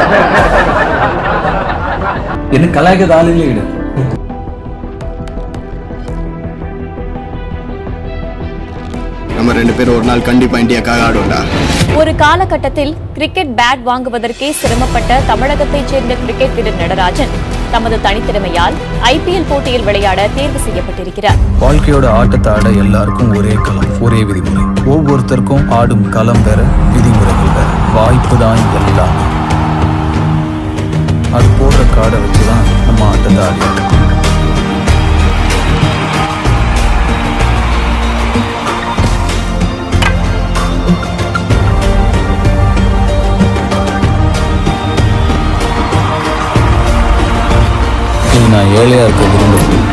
என்ன கலாய்க்காத ஆளுங்களே கிடையாது நம்ம ரெண்டு பேரும் ஒரு நாள் கண்டிப்பா இந்தியாக்காக ஆடுவோம்டா ஒரு காலகட்டத்தில் கிரிக்கெட் பேட் வாங்குவதற்கே சிரமப்பட்ட தமிழகத்தைச் சேர்ந்த கிரிக்கெட் வீரர் நடராஜன் தமது தனித்திறமையால் ஐபிஎல் போட்டியில் விளையாட தேர்வு செய்யப்பட்டிருக்கிறார் வாழ்க்கையோட ஆட்டத்தை ஆட எல்லாருக்கும் ஒரே களம் ஒரே விதிமுறை ஒவ்வொருத்தருக்கும் ஆடும் களம் வேற விதிமுறைகள் வேற வாய்ப்பு தான் எல்லாம் அது போடுற காடை வச்சுதான் நம்ம ஆட்டத்தை ஆடி ஆடணும். இது நான் ஏழையா இருக்க விரும்புகிறேன்